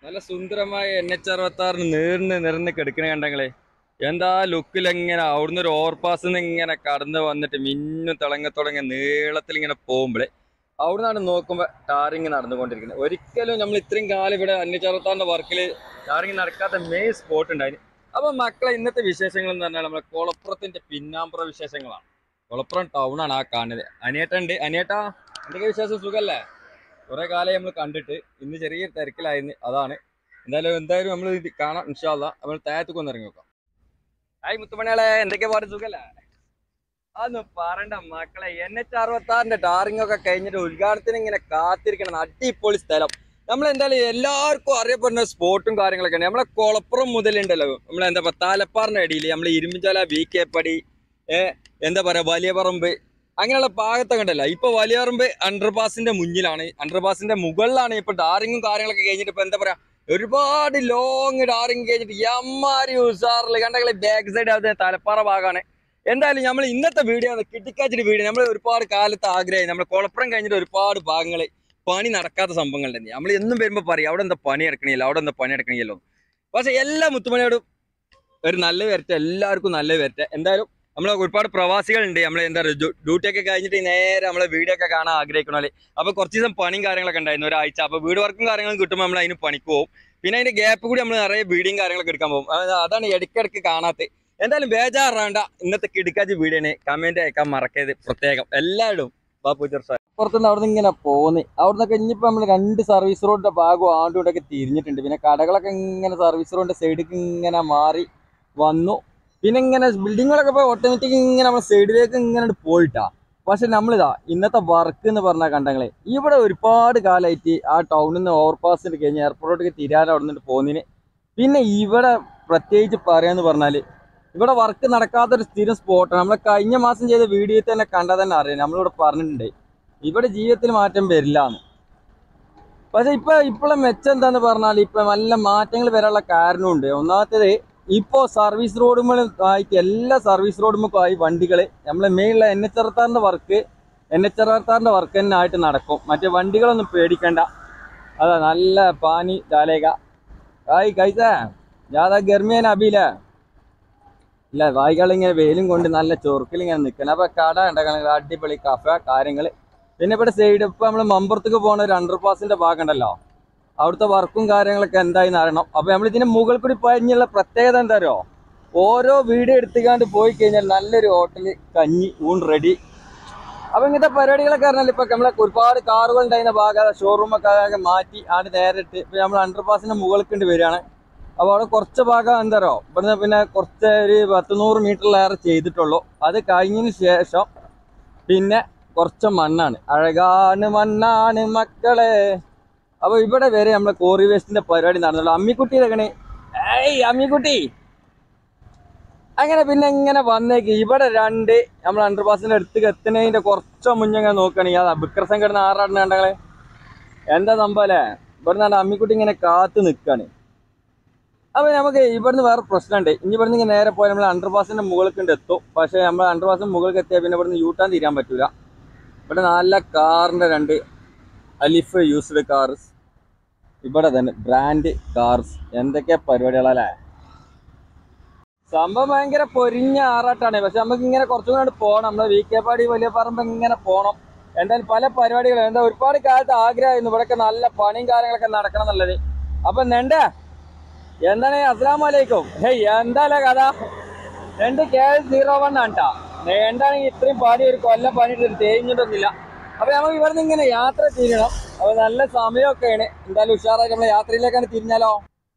നല്ല സുന്ദരമായ N H അറുപത്തി ആറിന് നീർന്ന് നിറന്ന് കിടക്കണ കണ്ടങ്ങളെ എന്താ ലുക്കിൽ എങ്ങനെ അവിടുന്ന് ഒരു ഓവർപാസ് ഇങ്ങനെ കടന്ന് വന്നിട്ട് മിന്നും തിളങ്ങ തുടങ്ങി നീളത്തിൽ ഇങ്ങനെ പോകുമ്പോഴേ അവിടുന്നാണ് നോക്കുമ്പോൾ ടാറിങ് നടന്നുകൊണ്ടിരിക്കുന്നത് ഒരിക്കലും നമ്മൾ ഇത്രയും കാലം ഇവിടെ അഞ്ഞൂറ്റി അറുപത്താറിന്റെ വർക്കിൽ ടാറിങ് നടക്കാത്ത മെയിൻ സ്പോട്ട് ഉണ്ടായിരുന്നു അപ്പൊ മക്കളെ ഇന്നത്തെ വിശേഷങ്ങൾ എന്ന് പറഞ്ഞാൽ നമ്മളെ കുളപ്പുറത്തിന്റെ പിന്നാമ്പുറ വിശേഷങ്ങളാണ് കുളപ്പുറം ടൗൺ ആണ് ആ കാണുന്നത് അനിയേട്ടുണ്ട് അനിയേട്ടാ എന്തൊക്കെ വിശേഷം സുഖല്ലേ കുറെ കാലം നമ്മൾ കണ്ടിട്ട് ഇന്ന് ചെറിയൊരു തിരക്കിലായിരുന്നു അതാണ് എന്തായാലും എന്തായാലും നമ്മൾ ഇത് കാണാം ഇൻഷാല്ല നമ്മൾ താഴത്തേക്ക് ഒന്ന് ഇറങ്ങി നോക്കാം ഹായ് മുത്തുമണികളെ എന്തൊക്കെ പാട് സുഖല്ലേ അതൊന്ന് പറയണ്ട മക്കളെ എൻ എച്ച് അറുപത്തി ആറിന്റെ ടാറിംഗ് ഒക്കെ കഴിഞ്ഞിട്ട് ഉദ്ഘാടനത്തിന് ഇങ്ങനെ കാത്തിരിക്കണം അടിപൊളി സ്ഥലം നമ്മൾ എന്തായാലും എല്ലാവർക്കും അറിയപ്പെടുന്ന സ്പോട്ടും കാര്യങ്ങളൊക്കെ ഉണ്ട് നമ്മളെ കുളപ്പുറം മുതലുണ്ടല്ലോ നമ്മളെ എന്താ പറയുക താലപ്പാറിന്റെ അടിയിൽ നമ്മളെ ഇരുമ്പിഞ്ചോല വി കെ പടി ഏ എന്താ പറയാ വലിയ പറമ്പ് അങ്ങനെയുള്ള ഭാഗത്തൊക്കെ ഉണ്ടല്ലോ ഇപ്പൊ വലിയ പറമ്പ് അണ്ടർപാസിന്റെ മുന്നിലാണ് അണ്ടർപാസിന്റെ മുകളിലാണ് ഇപ്പൊ ടാറിങ്ങും കാര്യങ്ങളൊക്കെ കഴിഞ്ഞിട്ട് ഇപ്പൊ എന്താ പറയാ ഒരുപാട് ലോങ് ടാറിങ് കഴിഞ്ഞിട്ട് എമ്മാരി ഉസാറിൽ കണ്ടെങ്കിൽ ബാക്ക് സൈഡ് അത് തലപ്പാറ ഭാഗമാണ് എന്തായാലും നമ്മൾ ഇന്നത്തെ വീഡിയോ കിട്ടിക്കാച്ചിട്ട് വീഡിയോ നമ്മൾ ഒരുപാട് കാലത്ത് ആഗ്രഹമായി നമ്മൾ കുളപ്പുറം കഴിഞ്ഞിട്ട് ഒരുപാട് ഭാഗങ്ങൾ പണി നടക്കാത്ത സംഭവങ്ങൾ തന്നെ നമ്മൾ എന്നും വരുമ്പോൾ പറയും അവിടെ എന്താ പണി എടുക്കണില്ല അവിടെ എന്താ പണി എടുക്കണില്ലല്ലോ പക്ഷെ എല്ലാ മുത്തുമണിയോടും ഒരു നല്ല വരട്ടെ എല്ലാവർക്കും നല്ല വരട്ടെ എന്തായാലും നമ്മൾ ഒരുപാട് പ്രവാസികളുണ്ട് നമ്മൾ എന്താ പറയുക ഡ്യൂട്ടി ഒക്കെ കഴിഞ്ഞിട്ട് നേരെ നമ്മളെ വീഡിയോ ഒക്കെ കാണാൻ ആഗ്രഹിക്കണല്ലേ അപ്പൊ കുറച്ച് ദിവസം പണിയും കാര്യങ്ങളൊക്കെ ഉണ്ടായിരുന്നു ഒരാഴ്ച അപ്പൊ വീട് വർക്കും കാര്യങ്ങളും കിട്ടുമ്പോൾ നമ്മൾ അതിന് പണിക്ക് പോകും പിന്നെ അതിന്റെ ഗ്യാപ്പ് കൂടി നമ്മൾ നിറയെ വീഡിയോയും കാര്യങ്ങളൊക്കെ എടുക്കാൻ പോകും അത് അതാണ് ഇടയ്ക്കിടയ്ക്ക് കാണാത്ത എന്തായാലും ബേജാറാണ്ട ഇന്നത്തെ കിടക്കാച്ച് വീഡിയോന് കമന്റ് അയക്കാൻ മറക്കരുത് പ്രത്യേകം എല്ലാവരും ബാപ്പു ചെറുസാർ പുറത്തുനിന്ന് അവിടെ നിന്ന് ഇങ്ങനെ പോന്ന് അവിടെ നിന്നൊക്കെ ഇനിയിപ്പോ നമ്മൾ രണ്ട് സർവീസ് റോഡിന്റെ ഭാഗവും ആണ്ടും ഇവിടെയൊക്കെ തിരിഞ്ഞിട്ടുണ്ട് പിന്നെ കടകളൊക്കെ ഇങ്ങനെ സർവീസ് റോഡിന്റെ സൈഡിലേക്ക് ഇങ്ങനെ മാറി വന്നു പിന്നെ ഇങ്ങനെ ബിൽഡിങ്ങുകളൊക്കെ പോയി ഓട്ടോമാറ്റിക് ഇങ്ങനെ നമ്മൾ സൈഡിലേക്ക് ഇങ്ങനെ പോയിട്ടാ പക്ഷെ നമ്മളിതാ ഇന്നത്തെ വർക്ക് എന്ന് പറഞ്ഞാൽ കണ്ടങ്ങളെ ഇവിടെ ഒരുപാട് കാലമായിട്ട് ആ ടൗണിൽ നിന്ന് ഓവർപാസിൽ കഴിഞ്ഞ് എയർപോർട്ടിലേക്ക് തിരാൻ അവിടെ നിന്നിട്ട് പോകുന്നതിന് പിന്നെ ഇവിടെ പ്രത്യേകിച്ച് പറയാന്ന് പറഞ്ഞാൽ ഇവിടെ വർക്ക് നടക്കാത്തൊരു സ്ഥിരം സ്പോട്ടാണ് നമ്മൾ കഴിഞ്ഞ മാസം ചെയ്ത വീഡിയോയിൽ തന്നെ കണ്ടാൽ തന്നെ അറിയാം നമ്മളിവിടെ പറഞ്ഞിട്ടുണ്ട് ഇവിടെ ജീവിതത്തിൽ മാറ്റം വരില്ല എന്ന് പക്ഷെ ഇപ്പൊ ഇപ്പോഴും മെച്ചം എന്താന്ന് പറഞ്ഞാൽ ഇപ്പൊ നല്ല മാറ്റങ്ങൾ വരാനുള്ള കാരണമുണ്ട് ഒന്നാമത്തേത് ഇപ്പോ സർവീസ് റോഡുമ്പോൾ ആയിട്ട് എല്ലാ സർവീസ് റോഡുമൊക്കെ ആയി വണ്ടികള് നമ്മളെ മെയിനുള്ള എൻ എച്ച് അറുപത്താറിന്റെ വർക്ക് എൻ എച്ച് അറുപത്താറിന്റെ വർക്ക് തന്നെ ആയിട്ട് നടക്കും മറ്റേ വണ്ടികളൊന്നും പേടിക്കണ്ട അതാ നല്ല പാനി ഡാലേക ആയി കൈസ ജാതാ ഗർമിയൻ അബിയില്ലേ ഇല്ല വായികളിങ്ങനെ വെയിലും കൊണ്ട് നല്ല ചൊറുക്കിലിങ്ങനെ നിൽക്കണം അപ്പൊ കട ഉണ്ടാക്കണം അടിപൊളി കഫ കാര്യങ്ങള് പിന്നെ ഇവിടെ സൈഡ് ഇപ്പൊ നമ്മള് മമ്പുറത്തേക്ക് പോണ ഒരു അണ്ടർ പാസിന്റെ ഭാഗം ഉണ്ടല്ലോ അവിടുത്തെ വർക്കും കാര്യങ്ങളൊക്കെ എന്തായിന്ന് അറിയണം അപ്പൊ നമ്മൾ ഇതിന്റെ മുകളിൽ കൂടി പോയഞ്ഞുള്ള പ്രത്യേകത എന്താ അറിയോ ഓരോ വീഡിയോ എടുത്തുകാണ്ട് പോയി കഴിഞ്ഞാൽ നല്ലൊരു ഹോട്ടല് കഞ്ഞി ഊൺ റെഡി അപ്പൊ ഇങ്ങനത്തെ പരിപാടികളൊക്കെ പറഞ്ഞാൽ ഇപ്പൊ നമ്മളെ ഒരുപാട് കാറുകൾ ഉണ്ടായിരുന്ന ഭാഗം ഷോറൂമൊക്കെ ആകെ മാറ്റി ആണ് നേരിട്ട് ഇപ്പൊ നമ്മൾ അണ്ടർ പാസിന്റെ മുകളിൽ കൊണ്ട് വരികയാണ് അപ്പൊ അവിടെ കുറച്ച് ഭാഗം എന്താ പറയുക ഇവിടുന്ന് പിന്നെ കുറച്ച് ഒരു പത്ത് നൂറ് മീറ്ററിലേറെ ചെയ്തിട്ടുള്ളൂ അത് കഴിഞ്ഞതിന് ശേഷം പിന്നെ കുറച്ച് മണ്ണാണ് അഴകാണ് മണ്ണാണ് മക്കളെ അപ്പൊ ഇവിടെ വരെ നമ്മളെ കോറി വേസ്റ്റിന്റെ പരിപാടി നടന്നുള്ളൂ അമ്മിക്കുട്ടി ഇതൊക്കെ ഏയ് അമ്മിക്കുട്ടി അങ്ങനെ പിന്നെ ഇങ്ങനെ വന്നേക്ക് ഇവിടെ രണ്ട് നമ്മൾ അണ്ടർ പാസിന്റെ അടുത്തേക്ക് എത്തുന്നതിന്റെ കുറച്ച് മുന്നേ ഇങ്ങനെ നോക്കുകയാണെങ്കിൽ അത് അഭിക്ര സംഘടന ആറാടുന്ന കണ്ടങ്ങളെ എന്താ സംഭവം അല്ലേ ഇവിടെ നിന്ന് അമ്മിക്കുട്ടി ഇങ്ങനെ കാത്തു നിൽക്കാണ് അപ്പൊ നമുക്ക് ഇവിടുന്ന് വേറെ പ്രശ്നമുണ്ട് ഇനി ഇവിടുന്ന് ഇങ്ങനെ നേരെ പോയാൽ നമ്മൾ അണ്ടർ പാസിന്റെ മുകളിൽ കൊണ്ട് എത്തും പക്ഷെ നമ്മൾ അണ്ടർ പാസിന് മുകളിൽ എത്തിയാൽ പിന്നെ ഇവിടുന്ന് യൂട്ടാൻ തീരാൻ പറ്റൂല ഇവിടെ നല്ല കാറിന്റെ രണ്ട് അലിഫ് യൂസ്ഡ് കാർസ് ഇവിടെ തന്നെ ബ്രാൻഡ് കാർസ് എന്തൊക്കെ പരിപാടികളല്ലേ സംഭവം ഭയങ്കര പൊരിഞ്ഞ ആറാട്ടാണ് പക്ഷെ നമുക്ക് ഇങ്ങനെ കുറച്ചും കൂടെ പോകണം നമ്മളെ വി കെ പാടി വലിയ പറമ്പ് ഇങ്ങനെ പോകണം എന്തായാലും പല പരിപാടികളും എന്താ ഒരുപാട് കാലത്ത് ആഗ്രഹമായിരുന്നു ഇവിടെയൊക്കെ നല്ല പണിയും കാര്യങ്ങളൊക്കെ നടക്കണം എന്നുള്ളത് അപ്പൊ നെണ്ട എന്താണ് അസ്സാം വലൈക്കും ഹേയ് എന്താല്ലേ കഥ രണ്ട് കെ സീറോ വൺ ആണ്ടാ എന്താണെങ്കിൽ ഇത്രയും പണി ഒരു കൊല്ലം പണിയിട്ട് തേഞ്ഞിട്ടൊന്നുമില്ല അപ്പൊ നമുക്ക് ഇവിടുന്ന് ഇങ്ങനെ യാത്ര തിരിയണം അപ്പൊ നല്ല സമയമൊക്കെയാണ് എന്തായാലും ഉഷാറായിട്ട് നമ്മളെ യാത്രയിലേക്കാണ് തിരിഞ്ഞാലോ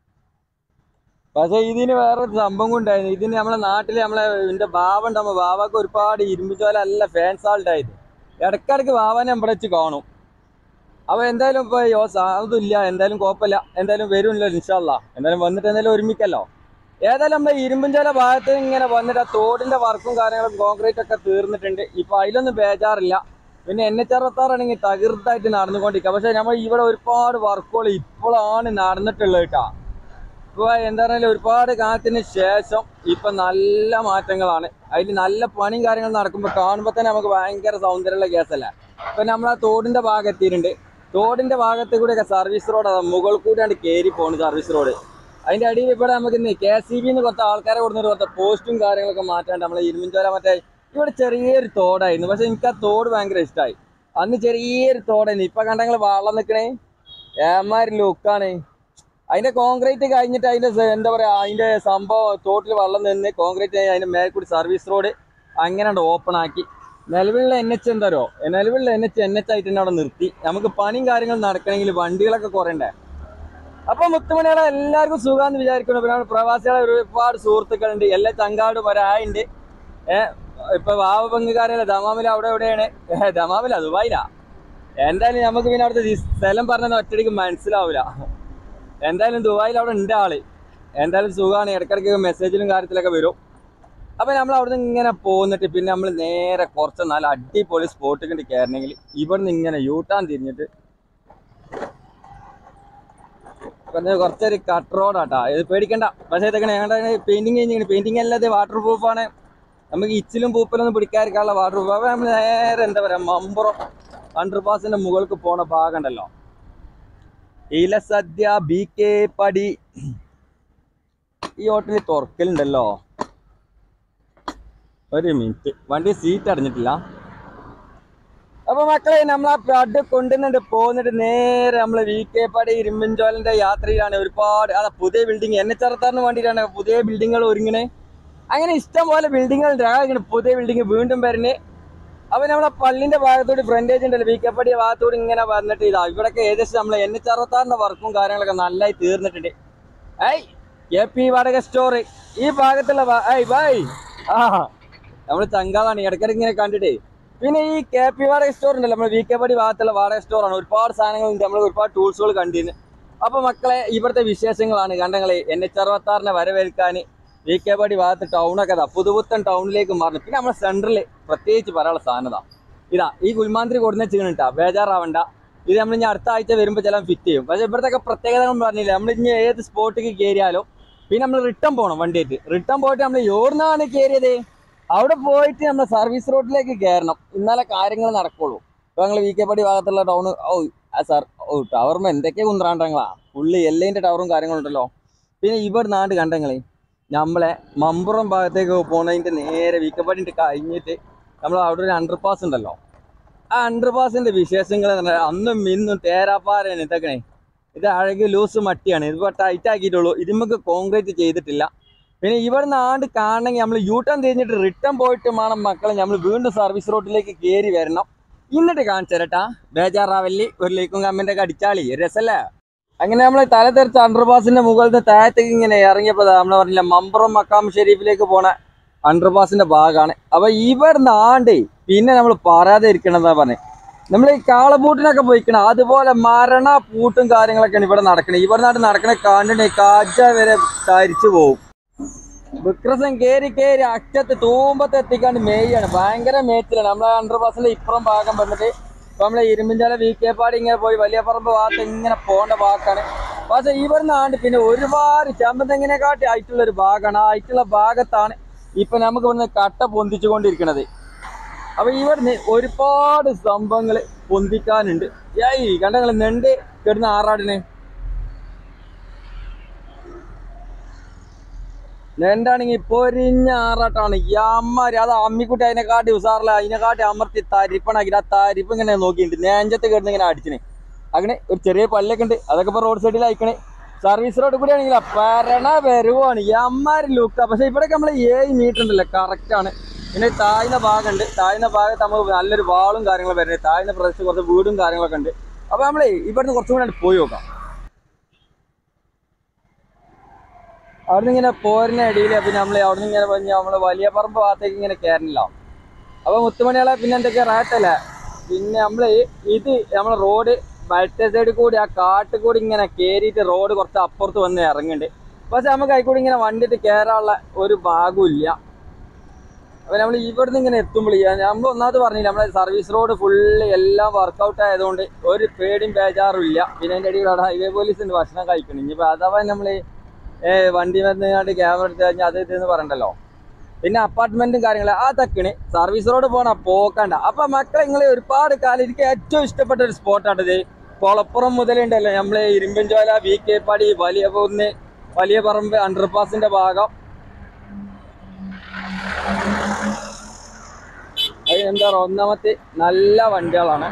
പക്ഷെ ഇതിന് വേറെ ഒരു സംഭവം ഉണ്ടായിരുന്നു ഇതിന് നമ്മളെ നാട്ടില് നമ്മളെ എന്റെ ബാവ ഉണ്ടാകുമ്പോ ബാവക്ക് ഒരുപാട് ഇരുമ്പുചോല നല്ല ഫാൻസ് ആൾട്ടായത് ഇടക്കിടക്ക് ബാവനെ ഇവിടെ വെച്ച് കാണും അപ്പൊ എന്തായാലും ഇപ്പൊ യോ സാധുല്ല എന്തായാലും കുഴപ്പമില്ല എന്തായാലും വരുമല്ലോ ഇൻഷാല്ല എന്തായാലും വന്നിട്ട് എന്തായാലും ഒരുമിക്കല്ലോ ഏതായാലും നമ്മുടെ ഇരുമ്പുംചോല ഭാഗത്ത് ഇങ്ങനെ വന്നിട്ട് ആ തോടിന്റെ വർക്കും കാര്യങ്ങളും കോൺക്രീറ്റ് ഒക്കെ തീർന്നിട്ടുണ്ട് ഇപ്പൊ അതിലൊന്നും ബേജാറില്ല പിന്നെ എൻ എച്ച് അറുപത്താറാണെങ്കിൽ തകർത്തായിട്ട് നടന്നുകൊണ്ടിരിക്കുക പക്ഷെ നമ്മൾ ഇവിടെ ഒരുപാട് വർക്കുകൾ ഇപ്പോഴാണ് നടന്നിട്ടുള്ളത് കേട്ടാ ഇപ്പൊ എന്താ പറയുക ഒരുപാട് കാലത്തിന് ശേഷം ഇപ്പൊ നല്ല മാറ്റങ്ങളാണ് അതിൽ നല്ല പണിയും കാര്യങ്ങളും നടക്കുമ്പോൾ കാണുമ്പോൾ തന്നെ നമുക്ക് ഭയങ്കര സൗന്ദര്യമുള്ള കേസല്ലേ ഇപ്പൊ നമ്മൾ ആ തോടിന്റെ ഭാഗം എത്തിയിട്ടുണ്ട് തോടിന്റെ ഭാഗത്ത് കൂടെയൊക്കെ സർവീസ് റോഡ് അതാ മുകളിൽ കൂടെയാണ് കയറി പോകുന്നത് സർവീസ് റോഡ് അതിന്റെ അടിയിൽ ഇവിടെ നമുക്ക് ഇന്ന് കെ സി ബിന്ന് കുറച്ച് ആൾക്കാരെ കൊടുത്തിട്ട് കുറച്ച് പോസ്റ്റും കാര്യങ്ങളൊക്കെ മാറ്റാണ്ട് നമ്മളെ ഇരുമിഞ്ചോല മറ്റേ ഇവിടെ ചെറിയൊരു തോടായിരുന്നു പക്ഷെ എനിക്ക് ആ തോട് ഭയങ്കര ഇഷ്ടമായി അന്ന് ചെറിയൊരു തോടായിരുന്നു ഇപ്പൊ കണ്ടെങ്കിൽ വള്ളം നിൽക്കണേ ഏമാരി ലുക്കാണ് അതിന്റെ കോൺക്രീറ്റ് കഴിഞ്ഞിട്ട് അതിന്റെ സ- എന്താ പറയാ അതിന്റെ സംഭവം തോട്ടിൽ വെള്ളം നിന്ന് കോൺക്രീറ്റ് അതിന്റെ മേൽ കൂടി സർവീസ് റോഡ് അങ്ങനെ ഓപ്പൺ ആക്കി നിലവിലുള്ള എൻ എച്ച് എന്താരോ നിലവിലുള്ള എൻ എച്ച് എൻ എച്ച് ആയിട്ട് തന്നെ അവിടെ നിർത്തി നമുക്ക് പണിയും കാര്യങ്ങളും നടക്കണമെങ്കിൽ വണ്ടികളൊക്കെ കുറയണ്ടേ അപ്പൊ മുത്തുമണികളെ എല്ലാവർക്കും സുഖാന്ന് വിചാരിക്കുന്നു പിന്നെ നമ്മുടെ പ്രവാസികളെ ഒരുപാട് സുഹൃത്തുക്കളുണ്ട് എല്ലാ ചങ്കാടും ഒരായുണ്ട് ഏഹ് ഇപ്പൊ വാവ പങ്കുകാരല്ല ദമാമിൽ അവിടെ എവിടെയാണ് ഏഹ് ദമാമില ദുബായിലാ എന്തായാലും നമുക്ക് പിന്നെ അവിടുത്തെ ഈ സ്ഥലം പറഞ്ഞത് ഒറ്റയ്ക്ക് മനസ്സിലാവില്ല എന്തായാലും ദുബായിൽ അവിടെ ഉണ്ട് ആള് എന്തായാലും സുഖമാണ് ഇടയ്ക്കിടയ്ക്ക് മെസ്സേജിലും കാര്യത്തിലൊക്കെ വരും അപ്പൊ നമ്മൾ അവിടുന്ന് ഇങ്ങനെ പോന്നിട്ട് പിന്നെ നമ്മൾ നേരെ കുറച്ച് നല്ല അടിപൊളി സ്പോട്ട് കണ്ട് കയറണമെങ്കിൽ ഇവിടുന്ന് ഇങ്ങനെ യൂട്ടാൻ തിരിഞ്ഞിട്ട് പറഞ്ഞ കുറച്ചൊരു കട്ട് റോഡാട്ടാ ഇത് പേടിക്കണ്ട പക്ഷേ ഇതൊക്കെ ഞങ്ങളുടെ പെയിന്റിങ് കഴിഞ്ഞിങ്ങനെ പെയിന്റിങ് അല്ലാതെ വാട്ടർ പ്രൂഫാണ് നമുക്ക് ഇച്ചിലും പൂപ്പലൊന്നും പിടിക്കാതിരിക്കാനുള്ള വാട്ടർ പ്രൂഫ് അപ്പൊ നമ്മൾ നേരെ എന്താ പറയാ മമ്പുറം അണ്ടർ പാസിന്റെ മുകൾക്ക് പോണ ഭാഗം ഉണ്ടല്ലോ ഇലസദ്യ ബി കെ പടി ഈ ഹോട്ടലിൽ തുറക്കലുണ്ടല്ലോ ഒരു മിനിറ്റ് വണ്ടി സീറ്റ് അടഞ്ഞിട്ടില്ല അപ്പൊ മക്കളെ നമ്മൾ ആ പട് കൊണ്ടുവന്നിട്ട് പോകുന്നിട്ട് നേരെ നമ്മള് വി കെ പടി ഇരുമ്പൻചോലന്റെ യാത്രയിലാണ് ഒരുപാട് ആ പുതിയ ബിൽഡിംഗ് എന്നെ ചെറുത്താറിന് വേണ്ടിയിട്ടാണ് പുതിയ ബിൽഡിങ്ങുകൾ ഒരുങ്ങണേ അങ്ങനെ ഇഷ്ടം പോലെ ബിൽഡിങ്ങുകൾ ഇങ്ങനെ പുതിയ ബിൽഡിംഗ് വീണ്ടും വരുന്നേ അപ്പൊ നമ്മളെ പള്ളിന്റെ ഭാഗത്തോട് ഫ്രണ്ടേജ് ഉണ്ടല്ലോ വി കെ പടി ഭാഗത്തോട് ഇങ്ങനെ വന്നിട്ട് ഇതാ ഇവിടൊക്കെ ഏകദേശം നമ്മളെ എന്നെ ചെറുത്താറിന്റെ വർക്കും കാര്യങ്ങളൊക്കെ നന്നായി തീർന്നിട്ടുണ്ട് ഏയ് കെ പി വാടക സ്റ്റോർ ഈ ഭാഗത്തുള്ള വാ- ഏയ് ബൈ ആ നമ്മൾ ചങ്കാളാണ് ഇടയ്ക്കിടയ്ക്ക് ഇങ്ങനെ കണ്ടിട്ടേ പിന്നെ ഈ കെ പി വാടക സ്റ്റോർ ഉണ്ടല്ലോ നമ്മൾ വി കെ പടി ഭാഗത്തുള്ള വാടക സ്റ്റോറാണ് ഒരുപാട് സാധനങ്ങളുണ്ട് നമ്മൾ ഒരുപാട് ടൂൾസുകൾ കണ്ടിരുന്നു അപ്പൊ മക്കളെ ഇവിടുത്തെ വിശേഷങ്ങളാണ് കണ്ടങ്ങളെ എൻ എച്ച് അറുപത്തി ആറിനെ വരവേൽക്കാൻ വി കെ പടി ഭാഗത്ത് ടൗണൊക്കെ ഇതാ പുതുപുത്തൻ ടൗണിലേക്ക് മാറുന്നു പിന്നെ നമ്മുടെ സെൻട്രൽ പ്രത്യേകിച്ച് പറയാനുള്ള സാധനം ഇതാ ഇതാ ഈ ഗുൽമാന്ത്രി കൊടുന്ന ചെയ്യണിട്ടാ ബേജാറാവണ്ട ഇത് നമ്മൾ ഇനി അടുത്ത ആഴ്ച വരുമ്പോൾ ചില ഫിറ്റ് ചെയ്യും പക്ഷെ ഇവിടുത്തെ പ്രത്യേകതകൾ പറഞ്ഞില്ല നമ്മൾ ഇനി ഏത് സ്പോട്ടിലേക്ക് കയറിയാലോ പിന്നെ നമ്മൾ റിട്ടേൺ പോകണം വണ്ടിയായിട്ട് റിട്ടേൺ പോയിട്ട് നമ്മൾ എവിടുന്നാണ് കയറിയത് അവിടെ പോയിട്ട് നമ്മൾ സർവീസ് റോഡിലേക്ക് കയറണം ഇന്നാലെ കാര്യങ്ങൾ നടക്കുള്ളൂ ഇപ്പൊ ഞങ്ങൾ വി കെ പടി ഭാഗത്തുള്ള ടൗൺ ഓ ആ സാർ ഓ ടവറുമ്പോ എന്തൊക്കെ കുന്ത്രാണ്ടങ്ങളാ ഫുള്ള് എല്ലിന്റെ ടവറും കാര്യങ്ങളും ഉണ്ടല്ലോ പിന്നെ ഇവിടെ നാട് കണ്ടങ്ങളെ നമ്മളെ മമ്പുറം ഭാഗത്തേക്ക് പോണതിന്റെ നേരെ വി കെ പടി കഴിഞ്ഞിട്ട് നമ്മൾ അവിടെ ഒരു അണ്ടർ പാസ് ഉണ്ടല്ലോ ആ അണ്ടർ പാസിന്റെ വിശേഷങ്ങൾ എന്ന് പറഞ്ഞാൽ അന്നും ഇന്നും തേരാപ്പാരാണ് ഇതൊക്കെ ഇത് അഴക് ലൂസ് മട്ടിയാണ് ഇതിപ്പോ ടൈറ്റ് ആക്കിയിട്ടുള്ളൂ ഇതിമ്മക്ക് കോൺക്രീറ്റ് ചെയ്തിട്ടില്ല പിന്നെ ഇവിടുന്ന് ആണ്ട് കാണണമെങ്കിൽ നമ്മൾ യൂ ടേൺ തിരിഞ്ഞിട്ട് റിട്ടേൺ പോയിട്ട് വേണം മക്കളെ നമ്മൾ വീണ്ടും സർവീസ് റോഡിലേക്ക് കയറി വരണം എന്നിട്ട് കാണിച്ചു തരട്ടാ ബേജാറാവല്ലി ഒരു ലൈക്കും കമ്മിന്റെ ഒക്കെ അടിച്ചാളി രസല്ലേ അങ്ങനെ നമ്മൾ തല തെറിച്ച അണ്ടർപാസിന്റെ മുകളിൽ നിന്ന് താഴത്തേക്ക് ഇങ്ങനെ ഇറങ്ങിയപ്പോ നമ്മൾ പറഞ്ഞില്ല മമ്പുറം മക്കാം ഷെരീഫിലേക്ക് പോണ അണ്ടർപാസിന്റെ ഭാഗമാണ് അപ്പൊ ഇവിടുന്ന് ആണ്ടേ പിന്നെ നമ്മൾ പറയാതെ ഇരിക്കണമെന്നാ പറഞ്ഞത് നമ്മൾ ഈ കാളപൂട്ടിനൊക്കെ പോയിക്കണം അതുപോലെ മരണ പൂട്ടും കാര്യങ്ങളൊക്കെയാണ് ഇവിടെ നടക്കണത് ഇവിടെ നാട്ട് നടക്കണ കണ്ടിട്ട് കാജ വരെ തരിച്ചു പോകും വിക്രസൻ കേറി കേറി അറ്റത്ത് തൂമ്പത്ത് എത്തിക്കാണ്ട് മേയാണ് ഭയങ്കര മേച്ചിലാണ് നമ്മളെ അണ്ടർ പാസിന്റെ ഇപ്പുറം ഭാഗം വന്നിട്ട് ഇപ്പൊ നമ്മളെ ഇരുമ്പിഞ്ചാല വി കെ പാടി ഇങ്ങനെ പോയി വലിയ പറമ്പ് ഭാഗത്ത് ഇങ്ങനെ പോകേണ്ട ഭാഗമാണ് പക്ഷെ ഇവിടുന്ന് ആണ്ട് പിന്നെ ഒരുപാട് ചമ്പന്തെങ്ങിനെ കാട്ടി ആയിട്ടുള്ള ഒരു ഭാഗമാണ് ആ ആയിട്ടുള്ള ഭാഗത്താണ് ഇപ്പൊ നമുക്ക് ഇവിടുന്ന് കട്ട പൊന്തിച്ചുകൊണ്ടിരിക്കുന്നത് അപ്പൊ ഇവിടുന്ന് ഒരുപാട് സംഭവങ്ങൾ പൊന്തിക്കാനുണ്ട് ഏയ് കണ്ടങ്ങള് നെണ്ട് കിടന്ന ആറാടിന് നെണ്ടാണെങ്കിൽ പൊരിഞ്ഞ ആറാട്ടാണ് ഈ അമ്മമാര് അത് അമ്മിക്കുട്ടി അതിനെ കാട്ടി ഉസാറില്ല അതിനെ കാട്ടി അമർത്തി തരിപ്പണാക്കി ആ തരിപ്പ് ഇങ്ങനെ നോക്കിയിട്ടുണ്ട് നേഞ്ചത്ത് കിടന്ന് ഇങ്ങനെ അടിച്ചിന് അങ്ങനെ ഒരു ചെറിയ പല്ലൊക്കെ ഉണ്ട് അതൊക്കെ ഇപ്പൊ റോഡ് സൈഡിൽ അയക്കണേ സർവീസ് റോഡ് കൂടി ആണെങ്കിൽ പരണ വരുവാണ് ഈ അമ്മാര് ലുക്ക പക്ഷെ ഇവിടെ നമ്മൾ ഏഴ് മീറ്റർ ഉണ്ടല്ലോ കറക്റ്റ് ആണ് പിന്നെ താഴ്ന്ന ഭാഗമുണ്ട് താഴ്ന്ന ഭാഗത്ത് നമുക്ക് നല്ലൊരു വാളും കാര്യങ്ങളും വരുന്നത് താഴ്ന്ന പ്രദേശത്ത് കുറച്ച് വീടും കാര്യങ്ങളൊക്കെ ഉണ്ട് അപ്പൊ നമ്മളെ ഇവിടുന്ന് കുറച്ചും കൂടി അങ്ങട് പോയി നോക്കാം അവിടുന്ന് ഇങ്ങനെ പോരുന്ന ഇടയിൽ പിന്നെ നമ്മൾ അവിടുന്ന് ഇങ്ങനെ പറഞ്ഞ് നമ്മള് വലിയ പറമ്പ് ഭാഗത്തേക്ക് ഇങ്ങനെ കയറണില്ല അപ്പൊ മുത്തുമണികളെ പിന്നെ എന്തൊക്കെയാ റാറ്റല്ലേ പിന്നെ നമ്മള് ഇത് നമ്മളെ റോഡ് മറ്റേ സൈഡിൽ കൂടി ആ കാട്ടിൽ കൂടി ഇങ്ങനെ കയറിയിട്ട് റോഡ് കുറച്ച് അപ്പുറത്ത് വന്ന് ഇറങ്ങുന്നുണ്ട് പക്ഷെ നമുക്ക് അതിൽ ഇങ്ങനെ വണ്ടിയിട്ട് കയറാനുള്ള ഒരു ഭാഗവും ഇല്ല അപ്പൊ നമ്മൾ ഇവിടുന്ന് ഇങ്ങനെ എത്തുമ്പോൾ നമ്മൾ ഒന്നാമത് പറഞ്ഞില്ല നമ്മളെ സർവീസ് റോഡ് ഫുള്ള് എല്ലാം വർക്കൗട്ട് ആയതുകൊണ്ട് ഒരു പേടിയും ബേജാറും ഇല്ല പിന്നെ അതിന്റെ അടിയിൽ അവിടെ ഹൈവേ പോലീസിന്റെ ഭക്ഷണം കഴിക്കണം ഇനിയിപ്പോ അഥവാ നമ്മള് ഏഹ് വണ്ടി വന്നുകൊണ്ട് ക്യാമറ എടുത്ത് കഴിഞ്ഞാൽ അത് ഇതെന്ന് പറയണ്ടല്ലോ പിന്നെ അപ്പാർട്ട്മെന്റും കാര്യങ്ങളും അതൊക്കെയാണ് സർവീസ് റോഡ് പോണ പോക്കണ്ട അപ്പൊ മക്കളെ നിങ്ങൾ ഒരുപാട് കാലം എനിക്ക് ഏറ്റവും ഇഷ്ടപ്പെട്ട ഒരു സ്പോട്ടാണ് ഇത് കൊളപ്പുറം മുതലുണ്ടല്ലോ നമ്മളെ ഇരുമ്പൻചോല വി കെ പാടി വലിയ കുന്ന് വലിയ പറമ്പ് അണ്ടർപാസിന്റെ ഭാഗം അത് എന്താ പറയുക ഒന്നാമത്തെ നല്ല വണ്ടികളാണ്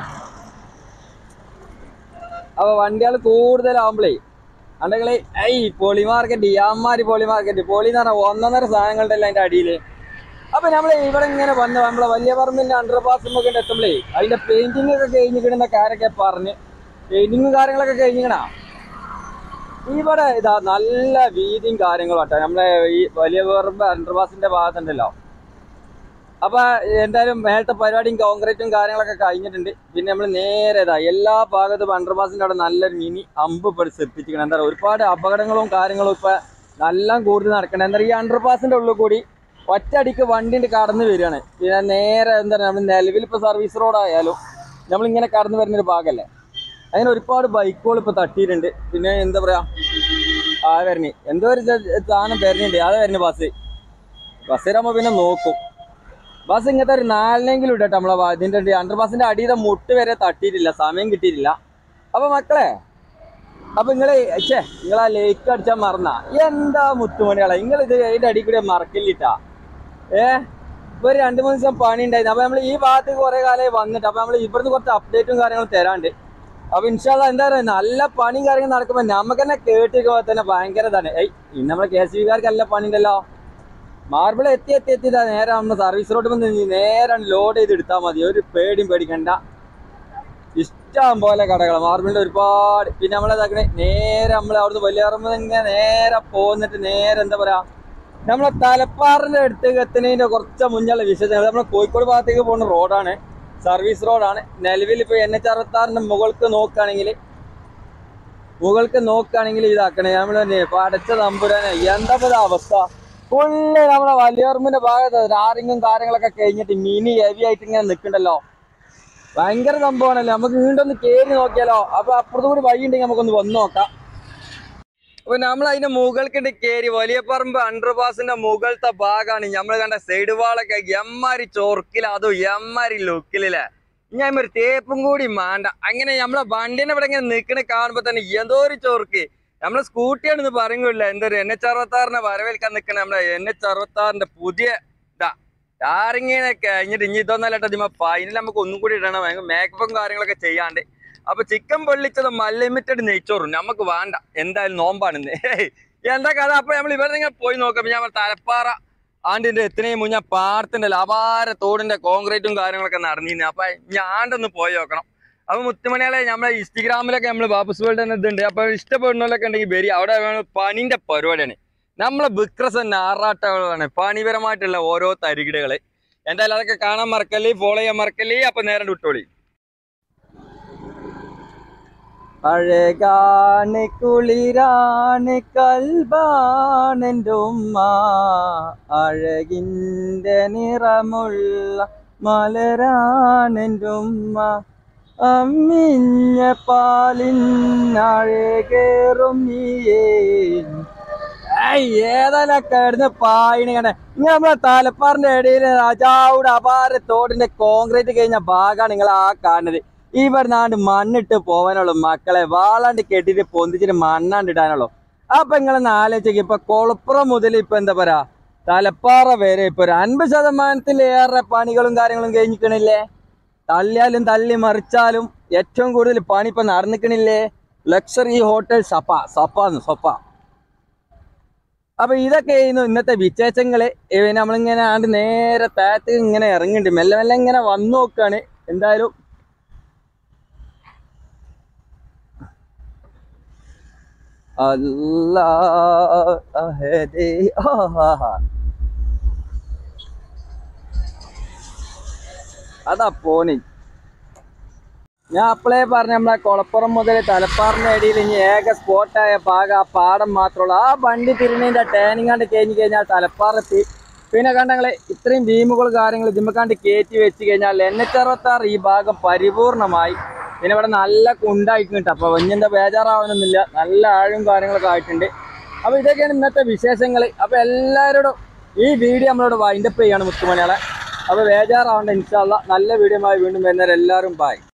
അപ്പൊ വണ്ടികൾ കൂടുതലാവുമ്പളേ അണ്ടെങ്കില് ഐ പൊളി മാർക്കറ്റ് അമ്മാരി പൊളി മാർക്കറ്റ് പൊളി എന്ന് പറഞ്ഞാൽ ഒന്നൊന്നര സാധനങ്ങളുടെ എല്ലാം അതിന്റെ അടിയില് അപ്പൊ നമ്മൾ ഇവിടെ ഇങ്ങനെ വന്ന് നമ്മളെ വലിയ പറമ്പിന്റെ അണ്ടർ പാസുമൊക്കെ എത്തുമ്പളേ അതിന്റെ പെയിന്റിംഗ് ഒക്കെ കഴിഞ്ഞിടുന്ന കാര്യമൊക്കെ പറഞ്ഞ് പെയിന്റിങ്ങും കാര്യങ്ങളൊക്കെ കഴിഞ്ഞിക്കണ ഇവിടെ ഇതാ നല്ല വീതിയും കാര്യങ്ങളും ആട്ടെ നമ്മളെ ഈ വലിയ പറമ്പ് അണ്ടർ പാസിന്റെ ഭാഗത്തുണ്ടല്ലോ അപ്പൊ എന്തായാലും മേലത്തെ പരിപാടിയും കോൺക്രീറ്റും കാര്യങ്ങളൊക്കെ കഴിഞ്ഞിട്ടുണ്ട് പിന്നെ നമ്മൾ നേരെ ഇതാ എല്ലാ ഭാഗത്തും അണ്ടർപാസിന്റെ അവിടെ നല്ലൊരു മിനി അമ്പ് ഇപ്പോൾ ശ്രദ്ധിച്ചിരിക്കണം എന്താ പറയുക ഒരുപാട് അപകടങ്ങളും കാര്യങ്ങളും ഇപ്പൊ നല്ല കൂടുതൽ നടക്കണം എന്താ പറയുക ഈ അണ്ടർപാസിന്റെ ഉള്ളിൽ കൂടി ഒറ്റയടിക്ക് വണ്ടിന്റെ കടന്നു വരികയാണ് പിന്നെ നേരെ എന്താ പറയുക നമ്മൾ നിലവിൽ ഇപ്പൊ സർവീസ് റോഡ് ആയാലും നമ്മളിങ്ങനെ കടന്നു വരുന്ന ഒരു ഭാഗമല്ലേ അങ്ങനെ ഒരുപാട് ബൈക്കുകൾ ഇപ്പൊ തട്ടിയിട്ടുണ്ട് പിന്നെ എന്താ പറയാ ആ വരണി എന്തോ ഒരു ഇത് സാധനം വരുന്നുണ്ട് അത് വരുന്നു ബസ് ബസ്സിലാകുമ്പോ പിന്നെ നോക്കും ബസ് ഇങ്ങനത്തെ ഒരു നാലിനെങ്കിലും ഇടട്ടെ നമ്മളെ വാ- ഇതിന്റെ അണ്ടർ ബസിന്റെ അടിയുടെ മുട്ട് വരെ തട്ടിയിട്ടില്ല സമയം കിട്ടിയിട്ടില്ല അപ്പൊ മക്കളെ അപ്പൊ നിങ്ങള് ഛേ നിങ്ങൾ ആ ലേക്ക് അടിച്ചാൽ മറന്ന എന്താ മുത്തുമണികളെ നിങ്ങൾ ഇത് അതിന്റെ അടി കൂടെ മറക്കില്ലിട്ടാ ഏ ഇപ്പൊ ഒരു രണ്ടു മൂന്ന് ദിവസം പണി ഉണ്ടായിരുന്നു അപ്പൊ നമ്മൾ ഈ ഭാഗത്ത് കുറെ കാലമായി വന്നിട്ട് അപ്പൊ നമ്മൾ ഇവിടുന്ന് കുറച്ച് അപ്ഡേറ്റും കാര്യങ്ങളും തരാണ്ട് അപ്പൊ ഇൻഷാല്ല എന്താ പറയുക നല്ല പണിയും കാര്യങ്ങളും നടക്കുമ്പോ നമുക്ക് തന്നെ കേട്ടിരിക്കുമ്പോ തന്നെ ഭയങ്കര ഇതാണ് ഏയ് ഇന്ന് നമ്മളെ കെ എസ് ബിക്കാർക്ക് നല്ല പണി ഉണ്ടല്ലോ മാർബിൾ എത്തി എത്തി എത്തി ഇതാ നേരെ നമ്മുടെ സർവീസ് റോഡ് വന്ന് നേരെ ലോഡ് ചെയ്ത് എടുത്താൽ മതി ഒരു പേടിയും പേടിക്കണ്ട ഇഷ്ടം പോലെ കടകൾ മാർബിളിന്റെ ഒരുപാട് പിന്നെ നമ്മളെതാക്കണേ നേരെ നമ്മൾ അവിടുന്ന് വലിയറമ്പ് ഇങ്ങനെ നേരെ പോന്നിട്ട് നേരെ എന്താ പറയാ നമ്മളെ തലപ്പാറിന്റെ അടുത്തേക്ക് എത്തുന്നതിന്റെ കുറച്ച് മുന്നുള്ള വിശേഷങ്ങൾ നമ്മളെ കോഴിക്കോട് ഭാഗത്തേക്ക് പോകുന്ന റോഡാണ് സർവീസ് റോഡാണ് നിലവിൽ ഇപ്പൊ എൻ എച്ച് അറുപത്തി ആറിന്റെ മുകൾക്ക് നോക്കുകയാണെങ്കിൽ മുകൾക്ക് നോക്കുകയാണെങ്കിൽ ഇതാക്കണേ നമ്മൾ അടച്ച തമ്പുരാനെ എന്താ ഇപ്പൊ ഇത് അവസ്ഥ ഫുള്ള് നമ്മളെ വലിയർമ്മിന്റെ ഭാഗത്ത് റാറിങ്ങും കാര്യങ്ങളൊക്കെ കഴിഞ്ഞിട്ട് മിനി ഹെവി ആയിട്ട് ഇങ്ങനെ നിൽക്കണ്ടല്ലോ ഭയങ്കര സംഭവമാണല്ലോ നമുക്ക് വീണ്ടൊന്ന് കേറി നോക്കിയാലോ അപ്പൊ അപ്പുറത്തും കൂടി വഴി ഉണ്ടെങ്കിൽ നമുക്കൊന്ന് വന്നു നോക്കാം അപ്പൊ നമ്മൾ അതിന്റെ മുകൾക്കിട്ട് കേറി വലിയ പറമ്പ് അണ്ടർപാസിന്റെ മുകളത്തെ ഭാഗമാണ് നമ്മൾ കണ്ട സൈഡ് വാളൊക്കെ എമ്മാരി ചൊർക്കില അതും എമ്മാരി ലുക്കിലല്ലേ ഞാൻ ഒരു തേപ്പും കൂടി മാണ്ട അങ്ങനെ നമ്മളെ വണ്ടിനെ ഇവിടെ ഇങ്ങനെ നിൽക്കണ കാണുമ്പോ തന്നെ എന്തോ ഒരു ചൊർക്ക് നമ്മളെ സ്കൂട്ടിയാണെന്ന് പറയുന്നില്ല എന്തൊരു എൻ എച്ച് അറുപത്തി ആറിനെ വരവേൽക്കാൻ നിൽക്കണ നമ്മളെ എൻ എച്ച് അറുപത്തി ആറിന്റെ പുതിയ ഇതാ ടാറിങ്ങിനെ കഴിഞ്ഞിട്ട് ഇനി ഇതൊന്നല്ല ഇതിമ ഫൈനൽ നമുക്ക് ഒന്നും കൂടി ഇടണം ഭയങ്കര മേക്കപ്പും കാര്യങ്ങളൊക്കെ ചെയ്യാണ്ട് അപ്പൊ ചിക്കൻ പൊള്ളിച്ചത് അൺലിമിറ്റഡ് നെയ്ച്ചോറും നമുക്ക് വേണ്ട എന്തായാലും നോമ്പാണെന്ന് ഹേയ്, എന്താ കഥ അപ്പൊ നമ്മൾ ഇവിടെ ഇങ്ങനെ പോയി നോക്കാം ഞാൻ തലപ്പാറ ആണ്ടിന്റെ എത്രയും മുന്നേ പാടത്തിന്റെ അപാര തോടിന്റെ കോൺക്രീറ്റും കാര്യങ്ങളൊക്കെ നടന്നിരുന്നു അപ്പൊ ഞാണ്ടൊന്ന് പോയി നോക്കണം അപ്പൊ മുത്തുമണികളെ നമ്മളെ ഇൻസ്റ്റഗ്രാമിലൊക്കെ നമ്മൾ ബാബുസ് വേൾഡ് തന്നെ ഇതുണ്ട് അപ്പൊ ഇഷ്ടപ്പെടുന്നവരൊക്കെ ഉണ്ടെങ്കിൽ വരി അവിടെ വേണം പണിന്റെ പരിപാടിയാണ് നമ്മളെ ബിക്രസ് ആറാട്ടകളാണ് പണിപരമായിട്ടുള്ള ഓരോ തരികിടകള് എന്തായാലും അതൊക്കെ കാണാൻ മറക്കല്ലേ ഫോളോ ചെയ്യാൻ മറക്കല്ലേ അപ്പൊ നേരം വിട്ടോളി അഴകാണ് കുളിരാണ് കൽബാണെൻ്റെ ഉമ്മ അഴകിൻ്റെ നിറമുള്ള മലരാണെൻ്റെ ഉമ്മ അമ്മിഞ്ഞ പാലിനഴകേറും നീയേ ഏയ് ഏതലൊക്കെ ഇടുന്ന് പായിന് കണ്ടേ ഇങ്ങനെ നമ്മളെ തലപ്പാറിന്റെ ഇടയിൽ രാജാവുടെ അപാര തോടിന്റെ കോൺക്രീറ്റ് കഴിഞ്ഞ ഭാഗമാണ് നിങ്ങൾ ആ കാണുന്നത് ഇവിടുന്നാണ്ട് മണ്ണിട്ട് പോവാനുള്ളൂ മക്കളെ വാളാണ്ട് കെട്ടിട്ട് പൊന്തിച്ചിട്ട് മണ്ണാണ്ട് ഇടാനുള്ളൂ അപ്പൊ നിങ്ങളൊന്ന് ആലോചിക്കുക ഇപ്പൊ കൊളപ്പുറം മുതൽ ഇപ്പൊ എന്താ പറയാ തലപ്പാറ വരെ ഇപ്പൊ ഒരു അൻപത് ശതമാനത്തിലേറെ പണികളും കാര്യങ്ങളും കഴിഞ്ഞിക്കണില്ലേ തള്ളിയാലും തള്ളി മറിച്ചാലും ഏറ്റവും കൂടുതൽ പണി ഇപ്പൊ നടന്നിക്കണില്ലേ ലക്ഷറി ഹോട്ടൽ സപ്പ സപ്പ സപ്പ അപ്പൊ ഇതൊക്കെയായിരുന്നു ഇന്നത്തെ വിശേഷങ്ങള് ഏ, നമ്മളിങ്ങനെ ആണ്ട് നേരെ താഴത്ത് ഇങ്ങനെ ഇറങ്ങിണ്ട് മെല്ലെ മെല്ലെ ഇങ്ങനെ വന്നു നോക്കാണ് എന്തായാലും അല്ലാഹദേ ആഹാ. അതാ പോണി ഞാൻ അപ്പളേ പറഞ്ഞ നമ്മളെ കൊളപ്പുറം മുതൽ തലപ്പാറിന്റെ അടിയിൽ ഇനി ഏക സ്പോട്ടായ ഭാഗം ആ പാടം മാത്രമുള്ളൂ ആ വണ്ടി തിരിഞ്ഞതിന്റെ ടേണിംഗ് കണ്ട് കഴിഞ്ഞ് കഴിഞ്ഞാൽ തലപ്പാറെത്തി പിന്നെ കണ്ടങ്ങളെ ഇത്രയും ഭീമുകൾ കാര്യങ്ങൾ ഇതിമ്മക്കാണ്ട് കയറ്റി വെച്ച് കഴിഞ്ഞാൽ എൻ എച്ച് അറുപത്തി ആറ് ഈ ഭാഗം പരിപൂർണമായി പിന്നെ ഇവിടെ നല്ല കുണ്ടായിട്ട് കിട്ടും അപ്പൊ വഞ്ഞിന്റെ ബേജാറാവാനൊന്നുമില്ല നല്ല ആഴും കാര്യങ്ങളൊക്കെ ആയിട്ടുണ്ട് അപ്പൊ ഇതൊക്കെയാണ് ഇന്നത്തെ വിശേഷങ്ങൾ അപ്പൊ എല്ലാവരോടും ഈ വീഡിയോ നമ്മളോട് വൈൻഡപ്പ് ചെയ്യാണ് മുത്തുമണികളെ അപ്പൊ ബേജാറാവണ്ട ഇൻഷാല്ല നല്ല വീഡിയോ വീണ്ടും വരുന്നവരെല്ലാവരും ബൈ